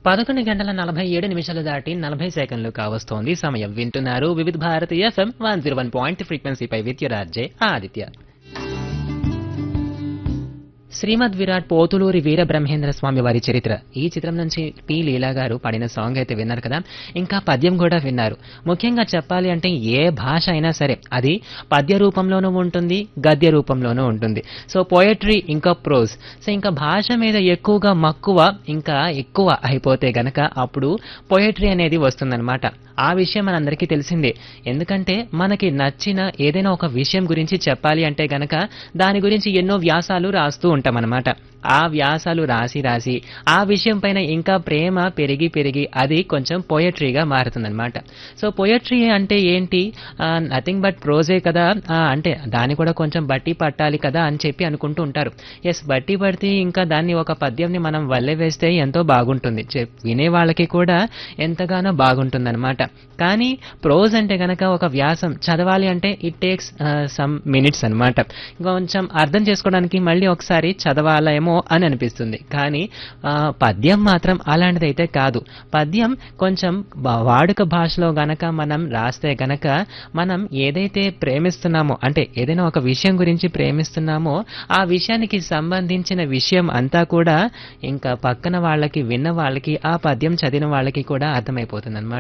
పదకొండు గంటల నలభై ఏడు నిమిషాలు దాటి నలభై సెకండ్లు కావస్తోంది సమయం వింటున్నారు Vividh Bharati FM one zero one point ఫ్రీక్వెన్సీపై విద్యురార్జే ఆదిత్య శ్రీమద్ విరాట్ పోతులూరి వీర బ్రహ్మేంద్ర స్వామి వారి చరిత్ర ఈ చిత్రం నుంచి పి లీలా గారు పాడిన సాంగ్ అయితే విన్నారు కదా ఇంకా పద్యం కూడా విన్నారు ముఖ్యంగా చెప్పాలి అంటే ఏ భాష అయినా సరే అది పద్య రూపంలోనూ ఉంటుంది గద్య రూపంలోనూ ఉంటుంది సో పోయట్రీ ఇంకా ప్రోజ్ సో ఇంకా భాష మీద ఎక్కువగా మక్కువ ఇంకా ఎక్కువ అయిపోతే గనక అప్పుడు పోయట్రీ అనేది వస్తుందన్నమాట ఆ విషయం మనందరికీ తెలిసిందే ఎందుకంటే మనకి నచ్చిన ఏదైనా ఒక విషయం గురించి చెప్పాలి అంటే గనక దాని గురించి ఎన్నో వ్యాసాలు రాస్తూ ఉంటామన్నమాట ఆ వ్యాసాలు రాసి రాసి ఆ విషయం పైన ఇంకా ప్రేమ పెరిగి పెరిగి అది కొంచెం పోయట్రీగా మారుతుందన్నమాట సో పోయట్రీ అంటే ఏంటి నథింగ్ బట్ ప్రోజే కదా ఆ, అంటే దాన్ని కూడా కొంచెం బట్టి పట్టాలి కదా అని చెప్పి అనుకుంటూ ఉంటారు ఎస్ బట్టి పడితే ఇంకా దాన్ని ఒక పద్యంని మనం వల్లె వేస్తే ఎంతో బాగుంటుంది చెప్- వినే వాళ్ళకి కూడా ఎంతగానో బాగుంటుందన్నమాట కానీ ప్రోజ్ అంటే గనక ఒక వ్యాసం చదవాలి అంటే ఇట్ టేక్స్ సమ్ మినిట్స్ అన్నమాట కొంచెం అర్థం చేసుకోవడానికి మళ్ళీ ఒకసారి చదవాలేమో అని అనిపిస్తుంది కానీ ఆ, పద్యం మాత్రం అలాంటిదైతే కాదు పద్యం కొంచెం బ- వాడుక భాషలో గనక మనం రాస్తే గనక మనం ఏదైతే ప్రేమిస్తున్నామో అంటే ఏదైనా ఒక విషయం గురించి ప్రేమిస్తున్నామో ఆ విషయానికి సంబంధించిన విషయం అంతా కూడా ఇంకా పక్కన వాళ్ళకి విన్న వాళ్ళకి ఆ పద్యం చదివిన వాళ్ళకి కూడా అర్థమైపోతుంది